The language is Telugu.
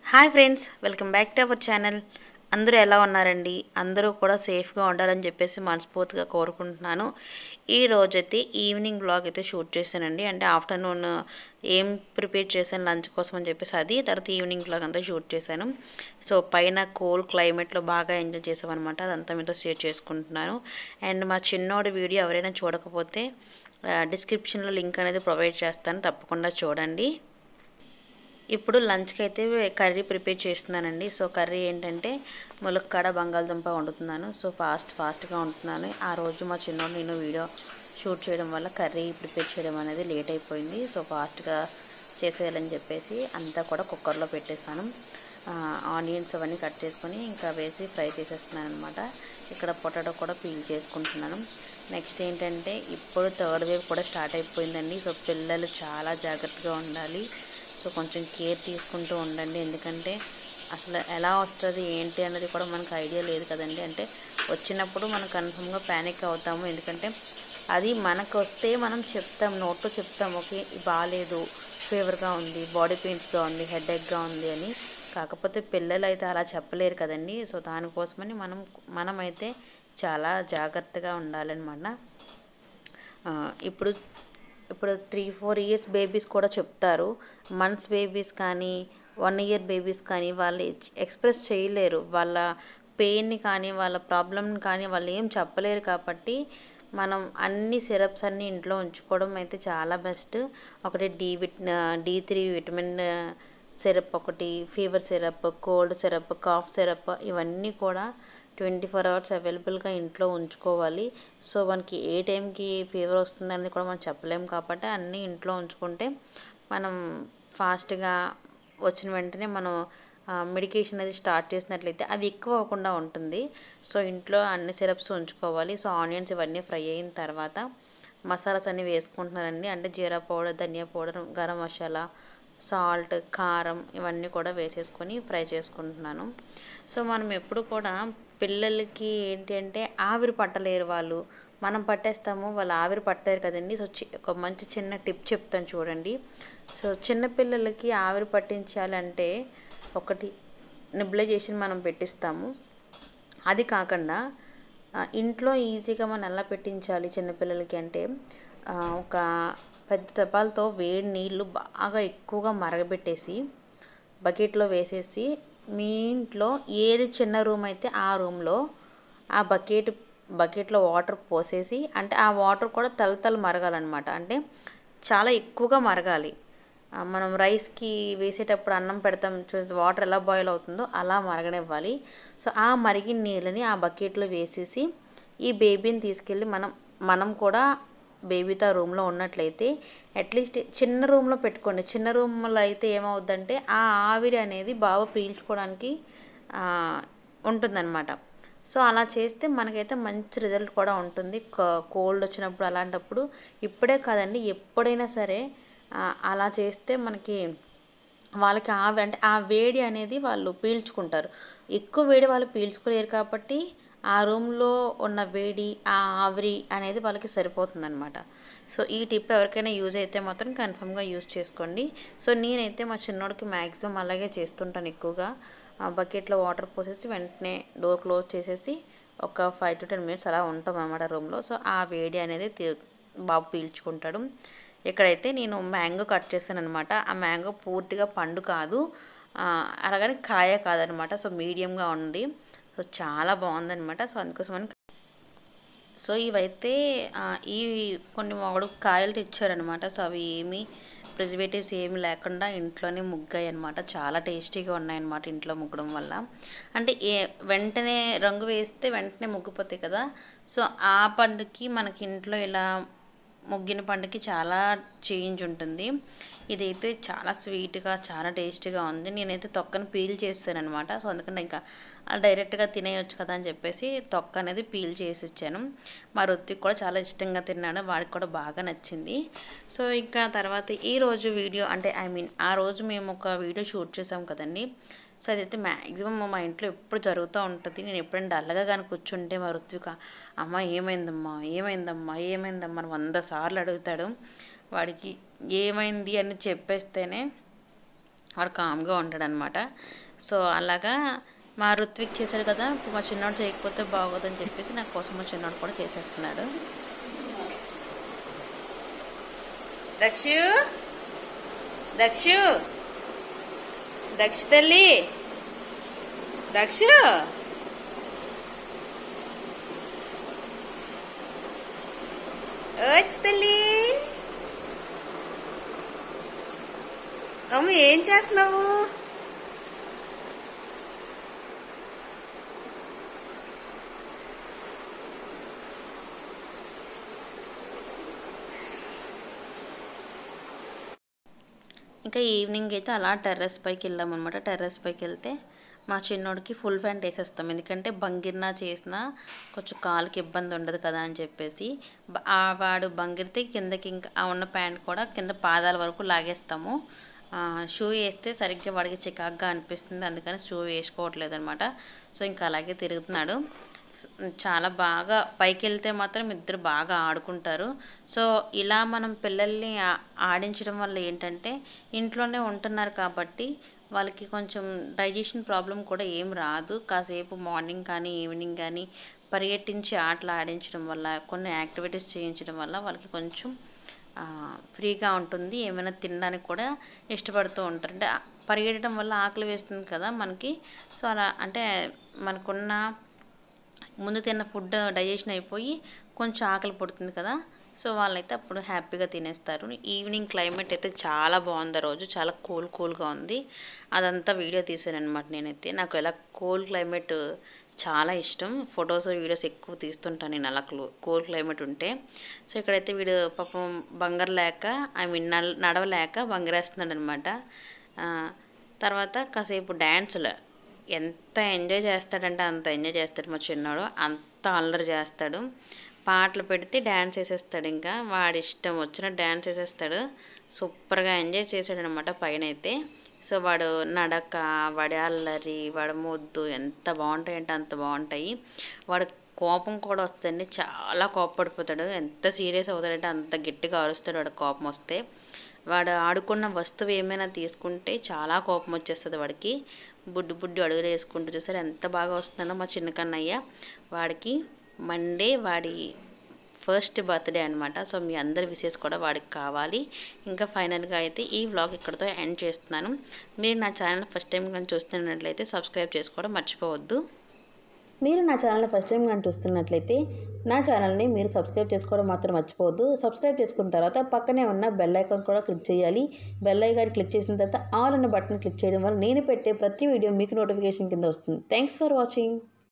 hi friends welcome back to our channel అందరూ ఎలా ఉన్నారండి అందరూ కూడా సేఫ్గా ఉండాలని చెప్పేసి మనస్ఫూర్తిగా కోరుకుంటున్నాను ఈ రోజైతే ఈవినింగ్ బ్లాగ్ అయితే షూట్ చేశానండి అంటే ఆఫ్టర్నూన్ ఏం ప్రిపేర్ చేశాను లంచ్ కోసం అని చెప్పేసి అది తర్వాత ఈవినింగ్ బ్లాగ్ అంతా షూట్ చేశాను సో పైన కూల్ క్లైమేట్లో బాగా ఎంజాయ్ చేసామన్నమాట అదంతా మీతో షేర్ చేసుకుంటున్నాను అండ్ మా చిన్నోడి వీడియో ఎవరైనా చూడకపోతే డిస్క్రిప్షన్లో లింక్ అనేది ప్రొవైడ్ చేస్తాను తప్పకుండా చూడండి ఇప్పుడు లంచ్కి అయితే కర్రీ ప్రిపేర్ చేస్తున్నానండి సో కర్రీ ఏంటంటే ములక్కాడ బంగాళదుంప వండుతున్నాను సో ఫాస్ట్ ఫాస్ట్గా వండుతున్నాను ఆ రోజు మా చిన్నోడు నేను వీడియో షూట్ చేయడం వల్ల కర్రీ ప్రిపేర్ చేయడం అనేది లేట్ అయిపోయింది సో ఫాస్ట్గా చేసేయాలని చెప్పేసి అంతా కూడా కుక్కర్లో పెట్టేస్తాను ఆనియన్స్ అవన్నీ కట్ చేసుకొని ఇంకా వేసి ఫ్రై చేసేస్తున్నాను అనమాట ఇక్కడ పొటాటో కూడా పీల్ చేసుకుంటున్నాను నెక్స్ట్ ఏంటంటే ఇప్పుడు థర్డ్ వేవ్ కూడా స్టార్ట్ అయిపోయిందండి సో పిల్లలు చాలా జాగ్రత్తగా ఉండాలి సో కొంచెం కేర్ తీసుకుంటూ ఉండండి ఎందుకంటే అసలు ఎలా వస్తుంది ఏంటి అన్నది కూడా మనకు ఐడియా లేదు కదండి అంటే వచ్చినప్పుడు మనం కన్ఫర్మ్గా ప్యానిక్ అవుతాము ఎందుకంటే అది మనకు వస్తే మనం చెప్తాం నోట్లో చెప్తాం ఓకే బాగాలేదు ఫీవర్గా ఉంది బాడీ పెయిన్స్గా ఉంది హెడేక్గా ఉంది అని కాకపోతే పిల్లలు అయితే అలా చెప్పలేరు కదండి సో దానికోసమని మనం మనమైతే చాలా జాగ్రత్తగా ఉండాలన్నమాట ఇప్పుడు ఇప్పుడు త్రీ ఫోర్ ఇయర్స్ బేబీస్ కూడా చెప్తారు మంత్స్ బేబీస్ కానీ వన్ ఇయర్ బేబీస్ కానీ వాళ్ళు ఎక్స్ప్రెస్ చేయలేరు వాళ్ళ పెయిన్ని కానీ వాళ్ళ ప్రాబ్లమ్ని కానీ వాళ్ళు ఏం చెప్పలేరు కాబట్టి మనం అన్ని సిరప్స్ అన్నీ ఇంట్లో ఉంచుకోవడం అయితే చాలా బెస్ట్ ఒకటి D vit D three vitamin syrup ఒకటి fever syrup cold syrup cough syrup ఇవన్నీ కూడా ట్వంటీ ఫోర్ అవర్స్ అవైలబుల్గా ఇంట్లో ఉంచుకోవాలి సో మనకి ఏ టైంకి ఫీవర్ వస్తుందని కూడా మనం చెప్పలేము కాబట్టి అన్నీ ఇంట్లో ఉంచుకుంటే మనం ఫాస్ట్గా వచ్చిన వెంటనే మనం మెడికేషన్ అది స్టార్ట్ చేసినట్లయితే అది ఎక్కువ అవ్వకుండా ఉంటుంది సో ఇంట్లో అన్ని సిరప్స్ ఉంచుకోవాలి సో ఆనియన్స్ ఇవన్నీ ఫ్రై అయిన తర్వాత మసాలాస్ అన్నీ వేసుకుంటున్నారండి అంటే జీరా పౌడర్ ధనియా పౌడర్ గరం మసాలా సాల్ట్ కారం ఇవన్నీ కూడా వేసేసుకొని ఫ్రై చేసుకుంటున్నాను సో మనం ఎప్పుడు కూడా పిల్లలకి ఏంటి అంటే ఆవిరి పట్టలేరు వాళ్ళు మనం పట్టేస్తాము వాళ్ళు ఆవిరి పట్టారు కదండి సో ఒక మంచి చిన్న టిప్ చెప్తాను చూడండి సో చిన్న పిల్లలకి ఆవిరి పట్టించాలంటే ఒకటి నిబ్లైజేషన్ మనం పెట్టిస్తాము అది కాకుండా ఇంట్లో ఈజీగా మనం ఎలా పెట్టించాలి చిన్నపిల్లలకి అంటే ఒక పెద్ద తపాలతో వేడి నీళ్ళు బాగా ఎక్కువగా మరగబెట్టేసి బకెట్లో వేసేసి మీ ఇంట్లో ఏది చిన్న రూమ్ అయితే ఆ రూమ్లో ఆ బకెట్ బకెట్లో వాటర్ పోసేసి అంటే ఆ వాటర్ కూడా తలతల మరగాలన్నమాట అంటే చాలా ఎక్కువగా మరగాలి మనం రైస్కి వేసేటప్పుడు అన్నం పెడతాం చూసి వాటర్ ఎలా బాయిల్ అవుతుందో అలా మరగనివ్వాలి సో ఆ మరిగిన నీళ్ళని ఆ బకెట్లో వేసేసి ఈ బేబీని తీసుకెళ్ళి మనం మనం కూడా బేబీతో ఆ రూమ్లో ఉన్నట్లయితే అట్లీస్ట్ చిన్న రూమ్లో పెట్టుకోండి చిన్న రూమ్లో అయితే ఏమవుద్దంటే ఆ ఆవిరి అనేది బాగా పీల్చుకోవడానికి ఉంటుందన్నమాట సో అలా చేస్తే మనకైతే మంచి రిజల్ట్ కూడా ఉంటుంది కోల్డ్ వచ్చినప్పుడు అలాంటప్పుడు ఇప్పుడే కాదండి ఎప్పుడైనా సరే అలా చేస్తే మనకి వాళ్ళకి ఆవి అంటే ఆ వేడి అనేది వాళ్ళు పీల్చుకుంటారు ఎక్కువ వేడి వాళ్ళు పీల్చుకోలేరు కాబట్టి ఆ రూమ్లో ఉన్న వేడి ఆ ఆవిరి అనేది వాళ్ళకి సరిపోతుందన్నమాట సో ఈ టిప్ ఎవరికైనా యూజ్ అయితే మాత్రం కన్ఫర్మ్గా యూజ్ చేసుకోండి సో నేనైతే మా చిన్నోడికి మ్యాక్సిమం అలాగే చేస్తుంటాను ఎక్కువగా బకెట్లో వాటర్ పోసేసి వెంటనే డోర్ క్లోజ్ చేసేసి ఒక ఫైవ్ టు టెన్ మినిట్స్ అలా ఉంటాం అన్నమాట రూమ్లో సో ఆ వేడి అనేది బాబు పీల్చుకుంటాడు ఇక్కడైతే నేను మ్యాంగో కట్ చేస్తాను అనమాట ఆ మ్యాంగో పూర్తిగా పండు కాదు అలాగని కాయ కాదనమాట సో మీడియంగా ఉంది సో చాలా బాగుందనమాట సో అందుకోసమని సో ఇవైతే ఈ కొన్ని మొగడు కాయలు తెచ్చారనమాట సో అవి ఏమి ప్రిజర్వేటివ్స్ ఏమి లేకుండా ఇంట్లోనే ముగ్గాయి అనమాట చాలా టేస్టీగా ఉన్నాయన్నమాట ఇంట్లో ముగ్గడం వల్ల అంటే ఏ వెంటనే రంగు వేస్తే వెంటనే ముగ్గిపోతాయి కదా సో ఆ పండుకి మనకి ఇంట్లో ఇలా ముగ్గిన పండుకి చాలా చేంజ్ ఉంటుంది ఇదైతే చాలా స్వీట్గా చాలా టేస్టీగా ఉంది నేనైతే తొక్కను పీల్ చేస్తాను అనమాట సో అందుకని ఇంకా డైరెక్ట్గా తినేయొచ్చు కదా అని చెప్పేసి తొక్క అనేది పీల్ చేసి ఇచ్చాను మా రుత్తికి కూడా చాలా ఇష్టంగా తిన్నాడు వాడికి కూడా బాగా నచ్చింది సో ఇంకా తర్వాత ఈ రోజు వీడియో అంటే ఐ మీన్ ఆ రోజు మేము ఒక వీడియో షూట్ చేసాం కదండి సో అదైతే మ్యాక్సిమం మా ఇంట్లో ఎప్పుడు జరుగుతూ ఉంటుంది నేను ఎప్పుడైనా డల్లగా కానీ కూర్చుంటే మా ఋత్విక అమ్మ ఏమైందమ్మా ఏమైందమ్మా ఏమైందమ్మా అని వంద సార్లు అడుగుతాడు వాడికి ఏమైంది అని చెప్పేస్తేనే వాడు కామ్గా ఉంటాడనమాట సో అలాగా మా ఋత్విక్ చేశాడు కదా ఇప్పుడు మా చిన్నోడు చేయకపోతే బాగోదని చెప్పేసి నా కోసం మా చిన్నోడు కూడా చేసేస్తున్నాడు దక్షు దక్షు దక్ష తల్లి దక్షు వచ్చి తల్లి అమ్మ ఏం చేస్తున్నావు ఇంకా ఈవినింగ్ అయితే అలా టెర్రస్ పైకి వెళ్ళాం అనమాట టెర్రస్ పైకి వెళ్తే మా చిన్నోడికి ఫుల్ ప్యాంట్ వేసేస్తాం ఎందుకంటే బంగిర్నా చేసినా కొంచెం కాలుకి ఇబ్బంది ఉండదు కదా అని చెప్పేసి బ- ఆ వాడు బంగిరితే కిందకి ఇంకా ఆ ఉన్న ప్యాంట్ కూడా కింద పాదాల వరకు లాగేస్తాము షూ వేస్తే సరిగ్గా వాడికి చికాగ్గా అనిపిస్తుంది అందుకని షూ వేసుకోవట్లేదు అనమాట సో ఇంకా అలాగే తిరుగుతున్నాడు స- చాలా బాగా పైకి వెళ్తే మాత్రం ఇద్దరు బాగా ఆడుకుంటారు సో ఇలా మనం పిల్లల్ని ఆ- ఆడించడం వల్ల ఏంటంటే ఇంట్లోనే ఉంటున్నారు కాబట్టి వాళ్ళకి కొంచెం డైజెషన్ ప్రాబ్లం కూడా ఏం రాదు కాసేపు మార్నింగ్ కానీ ఈవినింగ్ కానీ పరిగెట్టించి ఆటలు ఆడించడం వల్ల కొన్ని యాక్టివిటీస్ చేయించడం వల్ల వాళ్ళకి కొంచెం ఆ, ఫ్రీగా ఉంటుంది ఏమైనా తినడానికి కూడా ఇష్టపడుతూ ఉంటారు అంటే ఆ పరిగెట్టడం వల్ల ఆకలి వేస్తుంది కదా మనకి సో అలా అంటే మనకున్న ముందు తిన్న ఫుడ్ డైజెషన్ అయిపోయి కొంచెం ఆకలి పుడుతుంది కదా సో వాళ్ళైతే అప్పుడు హ్యాపీగా తినేస్తారు ఈవినింగ్ క్లైమేట్ అయితే చాలా బాగుంది ఆ రోజు చాలా కూల్ కూల్గా ఉంది అదంతా వీడియో తీసాను అనమాట నేనైతే నాకు ఎలా కూల్ క్లైమేట్ చాలా ఇష్టం ఫొటోస్ వీడియోస్ ఎక్కువ తీస్తుంటాను నేను అలా కూల్ క్లైమేట్ ఉంటే సో ఇక్కడైతే వీడు పాపం బంగారు లేక ఐ మీన్ నడవలేక బంగారేస్తున్నాడు అనమాట తర్వాత కాసేపు డ్యాన్సులు ఎంత ఎంజాయ్ చేస్తాడంటే అంత ఎంజాయ్ చేస్తాడు మా చిన్నోడు అంత అల్లరి చేస్తాడు పాటలు పెడితే డ్యాన్స్ వేసేస్తాడు ఇంకా వాడి ఇష్టం వచ్చిన డ్యాన్స్ వేసేస్తాడు సూపర్గా ఎంజాయ్ చేశాడు అనమాట పైన అయితే సో వాడు నడక వాడి అల్లరి వాడి ముద్దు ఎంత బాగుంటాయంటే అంత బాగుంటాయి వాడు కోపం కూడా వస్తుందండి చాలా కోపపడిపోతాడు ఎంత సీరియస్ అవుతాడంటే అంత గట్టిగా అరుస్తాడు వాడు కోపం వస్తే వాడు ఆడుకున్న వస్తువు ఏమైనా తీసుకుంటే చాలా కోపం వచ్చేస్తుంది వాడికి బుడ్డి బుడ్డి అడుగులు వేసుకుంటూ చూసారు ఎంత బాగా వస్తుందో మా చిన్న కన్నయ్య వాడికి మండే వాడి ఫస్ట్ బర్త్డే అనమాట సో మీ అందరి విషెస్ కూడా వాడికి కావాలి ఇంకా ఫైనల్గా అయితే ఈ వ్లాగ్ ఇక్కడితో ఎండ్ చేస్తున్నాను మీరు నా ఛానల్ ఫస్ట్ టైం కానీ చూస్తున్నట్లయితే సబ్స్క్రైబ్ చేసుకోవడం మర్చిపోవద్దు మీరు నా ఛానల్ ఫస్ట్ టైం కానీ చూస్తున్నట్లయితే నా ఛానల్ని మీరు సబ్స్క్రైబ్ చేసుకోవడం మాత్రం మర్చిపోవద్దు సబ్స్క్రైబ్ చేసుకున్న తర్వాత పక్కనే ఉన్న బెల్ ఐకాన్ కూడా క్లిక్ చేయాలి బెల్ ఐకాన్ క్లిక్ చేసిన తర్వాత ఆల్ అన్న బటన్ క్లిక్ చేయడం వల్ల నేను పెట్టే ప్రతి వీడియో మీకు నోటిఫికేషన్ కింద వస్తుంది థ్యాంక్స్ ఫర్ వాచింగ్